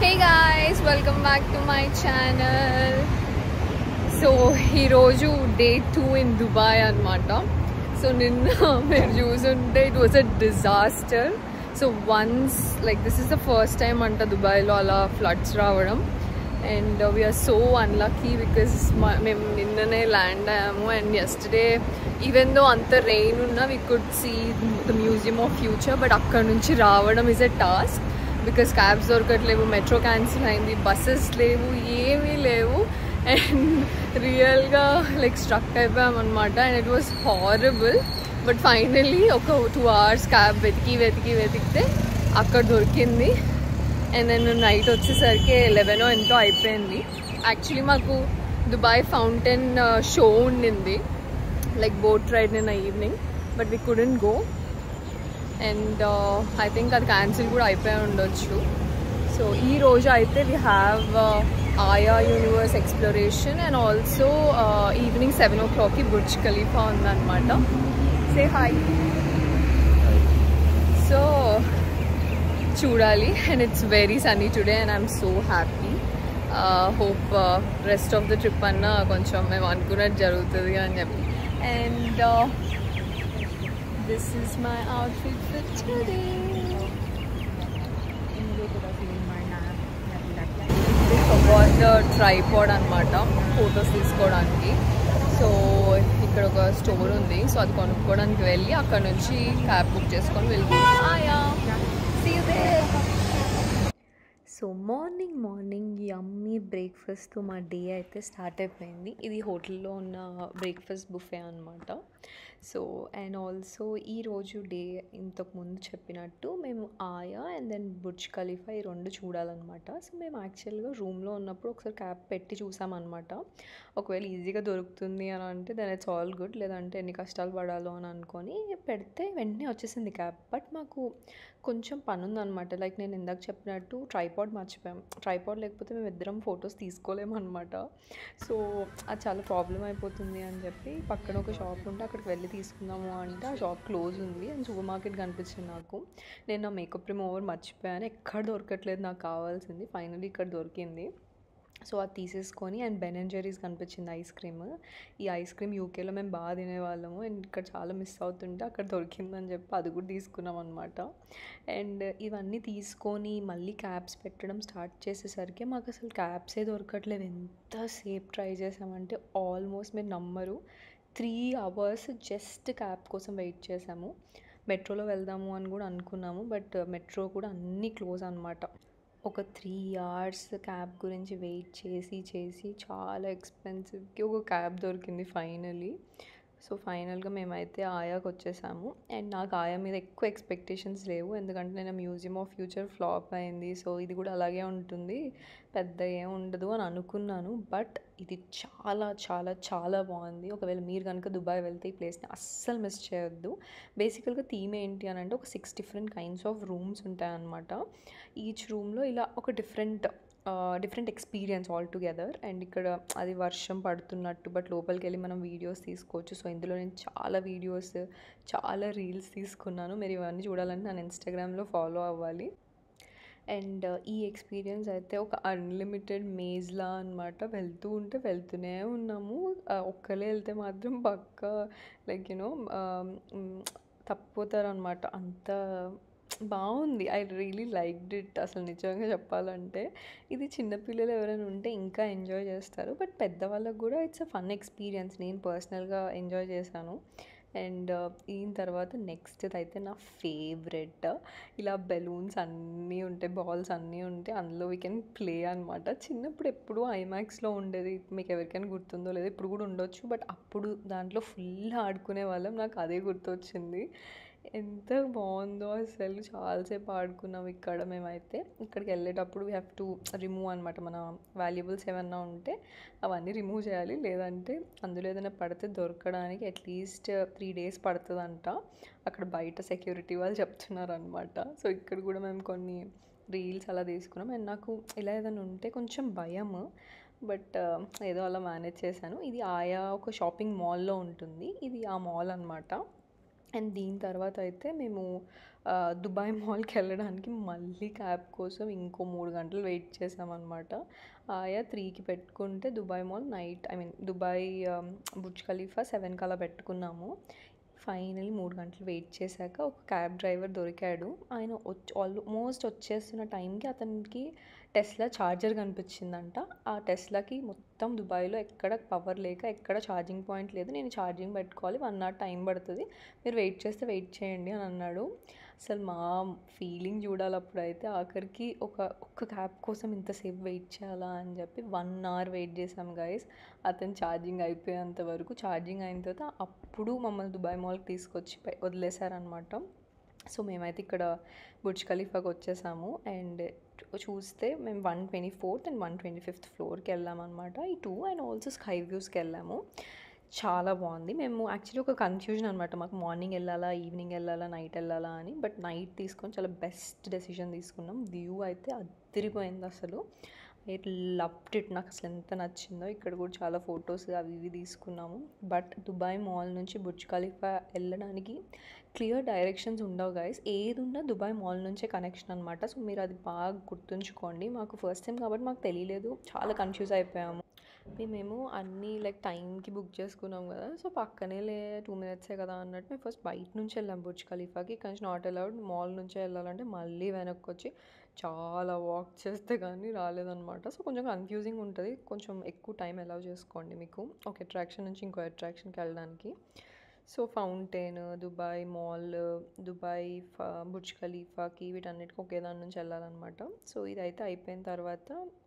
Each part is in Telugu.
Hey guys welcome back to my channel so ఈరోజు డే టూ ఇన్ దుబాయ్ అనమాట సో నిన్న మీరు చూసుంటే it was a disaster so once like this is the first time అంట దుబాయ్లో అలా ఫ్లడ్స్ రావడం and we are so unlucky because మేము నిన్ననే ల్యాండ్ అయ్యాము అండ్ ఎస్టర్డే ఈవెన్ దో అంత రెయిన్ ఉన్నా we could see the museum of future but అక్కడ నుంచి రావడం is a task because cabs దొరకట్లేవు మెట్రో క్యాన్సిల్ అయింది బస్సెస్ లేవు ఏమీ లేవు అండ్ రియల్గా లైక్ స్ట్రక్ అయిపోయాం అనమాట and it was horrible but finally ఒక టూ అవర్స్ క్యాబ్ వెతికి వెతికి వెతికితే అక్కడ దొరికింది అండ్ నేను నైట్ వచ్చేసరికి లెవెనో ఎంతో అయిపోయింది యాక్చువల్లీ మాకు దుబాయ్ ఫౌంటైన్ షో ఉండింది లైక్ బోట్ రైడ్ నిన్న evening but we couldn't go and I think అది క్యాన్సిల్ కూడా అయిపోయి ఉండొచ్చు సో ఈ రోజు అయితే we have AYA universe exploration and also evening seven ఓ క్లాక్కి బుర్జ్ ఖలీఫా ఉందన్నమాట సే హాయ్ సో చూడాలి and it's very sunny today and I'm so happy hope rest of the trip అన్న కొంచెం మేము అనుకున్నట్టు జరుగుతుంది అని చెప్పి and this is my outfit for today the tripod అనమాట ఫొటోస్ తీసుకోవడానికి సో ఇక్కడ ఒక స్టోర్ ఉంది సో అది కొనుక్కోవడానికి వెళ్ళి అక్కడ నుంచి క్యాబ్ బుక్ చేసుకొని వెళ్తాం సో మార్నింగ్ మార్నింగ్ యమ్మీ బ్రేక్ఫాస్ట్తో మా డే అయితే స్టార్ట్ అయిపోయింది ఇది హోటల్లో ఉన్న బ్రేక్ఫాస్ట్ బుఫే అనమాట సో అండ్ ఆల్సో ఈరోజు డే ఇంతకు ముందు చెప్పినట్టు మేము ఆయా అండ్ దెన్ బుర్జ్ ఖలీఫా ఈ రెండు చూడాలన్నమాట సో మేము యాక్చువల్గా రూమ్లో ఉన్నప్పుడు ఒకసారి క్యాబ్ పెట్టి చూసామన్నమాట ఒకవేళ ఈజీగా దొరుకుతుంది అని అంటే దెన్ ఇట్స్ ఆల్ గుడ్ లేదంటే ఎన్ని కష్టాలు పడాలో అని అనుకొని పెడితే వెంటనే వచ్చేసింది క్యాబ్ బట్ మాకు కొంచెం పని ఉందన్నమాట లైక్ నేను ఇందాక చెప్పినట్టు ట్రైపాడ్ మర్చిపోయాం ట్రైపాడ్ లేకపోతే మేము ఇద్దరం ఫొటోస్ తీసుకోలేము అనమాట సో అది చాలా ప్రాబ్లం అయిపోతుంది అని చెప్పి పక్కన ఒక షాప్ ఉంటే అక్కడికి వెళ్ళి తీసుకుందాము అంటే ఆ షాప్ క్లోజ్ ఉంది అండ్ సూపర్ మార్కెట్ కనిపించింది నాకు నేను నా మేకప్ రిమూవర్ మర్చిపోయాను ఎక్కడ దొరకట్లేదు నాకు కావాల్సింది ఫైనల్లీ ఇక్కడ దొరికింది సో అది తీసేసుకొని అండ్ బెన్ అండ్ జెరీస్ కనిపించింది ఐస్ క్రీమ్ ఈ ఐస్ క్రీమ్ యూకేలో మేము బాగా తినేవాళ్ళము అండ్ ఇక్కడ చాలా మిస్ అవుతుంటే అక్కడ దొరికిందని చెప్పి అది కూడా తీసుకున్నాం అనమాట అండ్ ఇవన్నీ తీసుకొని మళ్ళీ క్యాబ్స్ పెట్టడం స్టార్ట్ చేసేసరికి మాకు అసలు క్యాబ్సే దొరకట్లేదు ఎంతసేపు ట్రై చేసామంటే ఆల్మోస్ట్ మీరు నమ్మరు త్రీ అవర్స్ జస్ట్ క్యాబ్ కోసం వెయిట్ చేసాము మెట్రోలో వెళ్దాము అని కూడా అనుకున్నాము బట్ మెట్రో కూడా అన్నీ క్లోజ్ అనమాట ఒక త్రీ అవర్స్ క్యాబ్ గురించి వెయిట్ చేసి చేసి చాలా ఎక్స్పెన్సివ్కి ఒక క్యాబ్ దొరికింది ఫైనలీ సో ఫైనల్గా మేమైతే ఆయాకి వచ్చేసాము అండ్ నాకు ఆయా మీద ఎక్కువ ఎక్స్పెక్టేషన్స్ లేవు ఎందుకంటే నేను మ్యూజియం ఆఫ్ ఫ్యూచర్ ఫ్లాప్ అయింది సో ఇది కూడా అలాగే ఉంటుంది పెద్ద ఏం ఉండదు అని అనుకున్నాను బట్ ఇది చాలా చాలా చాలా బాగుంది ఒకవేళ మీరు కనుక దుబాయ్ వెళ్తే ఈ ప్లేస్ని అస్సలు మిస్ చేయొద్దు బేసికల్గా థీమ్ ఏంటి అని అంటే ఒక six different kinds of rooms ఉంటాయన్నమాట ఈచ్ రూమ్లో ఇలా ఒక different different experience all together and ఇక్కడ అది వర్షం పడుతున్నట్టు బట్ లోపలికి వెళ్ళి మనం వీడియోస్ తీసుకోవచ్చు సో ఇందులో నేను చాలా వీడియోస్ చాలా రీల్స్ తీసుకున్నాను మీరు ఇవన్నీ చూడాలంటే నేను ఇన్స్టాగ్రామ్లో ఫాలో అవ్వాలి అండ్ ఈ ఎక్స్పీరియన్స్ అయితే ఒక అన్లిమిటెడ్ మేజ్లా అనమాట వెళ్తూ ఉంటే వెళ్తూనే ఉన్నాము ఒక్కలే వెళ్తే మాత్రం పక్క లైక్ యూనో తప్పిపోతారనమాట అంత బాగుంది ఐ రియలీ లైక్డ్ ఇట్ అసలు నిజంగా చెప్పాలంటే ఇది చిన్నపిల్లలు ఎవరైనా ఉంటే ఇంకా ఎంజాయ్ చేస్తారు బట్ పెద్దవాళ్ళకు కూడా ఇట్స్ అ ఫన్ ఎక్స్పీరియన్స్ నేను పర్సనల్గా ఎంజాయ్ చేశాను అండ్ దీని తర్వాత నెక్స్ట్ అయితే నా ఫేవరెట్ ఇలా బెలూన్స్ అన్నీ ఉంటాయి బాల్స్ అన్నీ ఉంటాయి అందులో వీ కెన్ ప్లే అనమాట చిన్నప్పుడు ఎప్పుడు ఐమాక్స్లో ఉండేది మీకు ఎవరికైనా గుర్తుందో లేదో ఇప్పుడు కూడా ఉండొచ్చు బట్ అప్పుడు దాంట్లో ఫుల్ ఆడుకునే వాళ్ళం నాకు అదే గుర్తొచ్చింది ఎంత బాగుందో అసలు చాలాసేపు ఆడుకున్నాం ఇక్కడ మేమైతే ఇక్కడికి వెళ్ళేటప్పుడు వీ హ్యావ్ టు రిమూవ్ అనమాట మన వాల్యుబుల్స్ ఏమన్నా ఉంటే అవన్నీ రిమూవ్ చేయాలి లేదంటే అందులో ఏదైనా పడితే దొరకడానికి అట్లీస్ట్ త్రీ డేస్ పడుతుందంట అక్కడ బయట సెక్యూరిటీ వాళ్ళు చెప్తున్నారు అనమాట సో ఇక్కడ కూడా మేము కొన్ని రీల్స్ అలా తీసుకున్నాం అండ్ నాకు ఇలా ఏదైనా ఉంటే కొంచెం భయం బట్ ఏదో అలా మేనేజ్ చేశాను ఇది ఆయా ఒక షాపింగ్ మాల్లో ఉంటుంది ఇది ఆ మాల్ అనమాట అండ్ దీని తర్వాత అయితే మేము ఆహ్, దుబాయ్ మాల్‌కెళ్ళడానికి మళ్ళీ క్యాబ్ కోసం ఇంకో 3 గంటలు వెయిట్ చేశామనమాట. ఆయా 3కి పెట్టుకుంటే Dubai mall night I mean Dubai ah, Burj Khalifa 7కి అలా పెట్టుకున్నాము. ఫైనల్లీ 3 గంటలు వెయిట్ చేశాక ఒక క్యాబ్ డ్రైవర్ దొరికాడు. ఆయన ఒచ్ ఆల్మోస్ట్ వచ్చేస్తున్న టైంకి అతనికి టెస్లా చార్జర్ కనిపించిందంట. ఆ టెస్లాకి మొత్తం దుబాయ్‌లో ఎక్కడ పవర్ లేక ఎక్కడ ఛార్జింగ్ పాయింట్ లేదు. నేను ఛార్జింగ్ పెట్టుకోవాలి. 1 అవర్ టైం పడతది. మీరు వెయిట్ చేస్తే వెయిట్ చేయండి అని అన్నాడు. అసలు మా ఫీలింగ్ చూడాలి అప్పుడైతే ఆఖరికి ఒక ఒక్క క్యాబ్ కోసం ఇంతసేపు వెయిట్ చేయాలా అని చెప్పి 1 అవర్ వెయిట్ చేసాం గైస్. అతను ఛార్జింగ్ అయిపోయేంత వరకు. ఛార్జింగ్ అయిన తర్వాత అప్పుడు మమ్మల్ని దుబాయ్ మాల్‌కి తీసుకొచ్చి పె వదిలేసారనమాట. సో, మేమైతే ఇక్కడ బుర్జ్ ఖలీఫాకి వచ్చేసాము. అండ్ చూస్తే మేము 124థ్ అండ్ 125థ్ ఫ్లోర్‌కెళ్ళామనమాట. ఈ 2 అండ్ ఆల్సో స్కై వ్యూస్‌కెళ్ళాము. చాలా బావుంది. మేము యాక్చువల్లీ ఒక కన్‌ఫ్యూజన్ అనమాట. మాకు మార్నింగ్ ఎళ్ళాలా? ఈవినింగ్ ఎళ్ళాలా? నైట్ ఎళ్ళాలా అని. బట్ నైట్ తీసుకొని చాలా బెస్ట్ డెసిషన్ తీసుకున్నాం. వ్యూ అయితే అద్దిరిపోయిందసలు. I loved it. నాకసలు ఎంత నచ్చిందో. ఇక్కడ కూడా చాలా ఫోటోస్ అవి ఇవి తీసుకున్నాము. బట్ దుబాయ్ మాల్ నుంచి బుర్జ్ ఖలీఫా ఎళ్ళడానికి క్లియర్ డైరెక్షన్స్ ఉండవు గైస్. ఏదున్నా దుబాయ్ మాల్ నుంచే కనెక్షన్ అనమాట. సో, మీరు అది బాగా గుర్తుంచుకోండి. మాకు ఫస్ట్ టైమ్ కాబట్టి మాకు తెలియలేదు. చాలా కన్‌ఫ్యూజ్ అయిపోయాము. మేమేమో అన్నీ లైక్ టైంకి బుక్ చేసుకున్నాం కదా! సో, పక్కనేలే 2 మినిట్సే కదా అన్నట్టు మేము ఫస్ట్ బయట నుంచి వెళ్ళాం బుర్జ్ ఖలీఫాకి. ఇక్కడి నుంచి నాట్ అలౌడ్. మాల్ నుంచే వెళ్ళాలంటే మళ్ళీ వెనక్కొచ్చి చాలా వాక్ చేస్తే గానీ రాలేదనమాట. సో, కొంచెం కన్‌ఫ్యూజింగ్ ఉంటది. కొంచెం ఎక్కువ టైం అలౌ చేసుకోండి మీకు. ఒక అట్రాక్షన్ నుంచి ఇంకో అట్రాక్షన్‌కెళ్ళడానికి. So, fountain, Dubai mall, Dubai ఫ బుర్జ్ ఖలీఫాకి వీటన్నిటికి ఒకే దాని నుంచి వెళ్ళాలనమాట. సో, ఇదైతే అయిపోయిన తర్వాత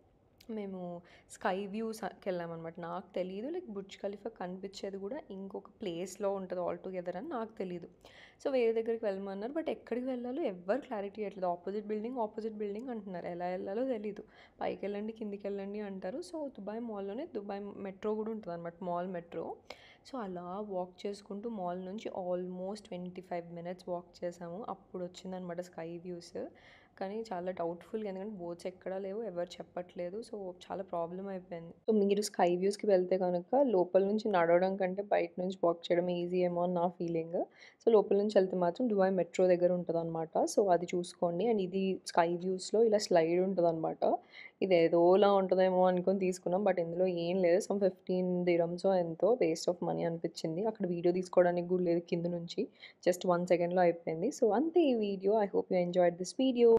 మేము స్కై వ్యూస్‌కెళ్ళామనమాట. నాకు తెలీదు లైక్ బుర్జ్ ఖలీఫా కనిపించేది కూడా ఇంకొక ప్లేస్‌లో ఉంటది ఆల్‌టుగెదర్ అని నాకు తెలీదు. సో, వేరే దగ్గరికి వెళ్ళమన్నారు. బట్ ఎక్కడికి వెళ్ళాలో ఎవ్వరు క్లారిటీ ఇయ్యట్లేదు. ఆపోజిట్ బిల్డింగ్, ఆపోజిట్ బిల్డింగ్ అంటున్నారు. ఎలా ఎళ్ళాలో తెలీదు. పైకెళ్ళండి, కిందికెళ్ళండి అంటారు. సో, దుబాయ్ మాల్‌లోనే దుబాయ్ మెట్రో కూడా ఉంటదనమాట. Mall metro. సో, అలా వాక్ చేసుకుంటూ మాల్ నుంచి ఆల్మోస్ట్ 25 మినిట్స్ వాక్ చేసాము. అప్పుడొచ్చిందనమాట స్కై వ్యూస్. కానీ చాలా డౌట్‌ఫుల్‌గా ఎందుకంటే బోట్స్ ఎక్కడా లేవు. ఎవరు చెప్పట్లేదు. సో, చాలా ప్రాబ్లమ్ అయిపోయింది. సో, మీరు స్కై వ్యూస్‌కి వెళ్తే గనక లోపల నుంచి నడవడం కంటే బయట నుంచి వాక్ చేయడం ఈజీ ఏమో అని నా ఫీలింగ్. సో, లోపల నుంచి వెళ్తే మాత్రం దుబాయ్ మెట్రో దగ్గర ఉంటదనమాట. సో, అది చూసుకోండి. అండ్ ఇది స్కై వ్యూస్‌లో ఇలా స్లైడ్ ఉంటదనమాట. ఇదేదోలా ఉంటదేమో అనుకోని తీసుకున్నాం. బట్ ఇందులో ఏం లేదు. సమ్ 15 దిర్హమ్సో ఎంతో వేస్ట్ ఆఫ్ మనీ అనిపించింది. అక్కడ వీడియో తీసుకోవడానికి కూడా లేదు కింద నుంచి. జస్ట్ 1 సెకండ్‌లో అయిపోయింది. సో, అంతే ఈ video. I hope you enjoyed this video.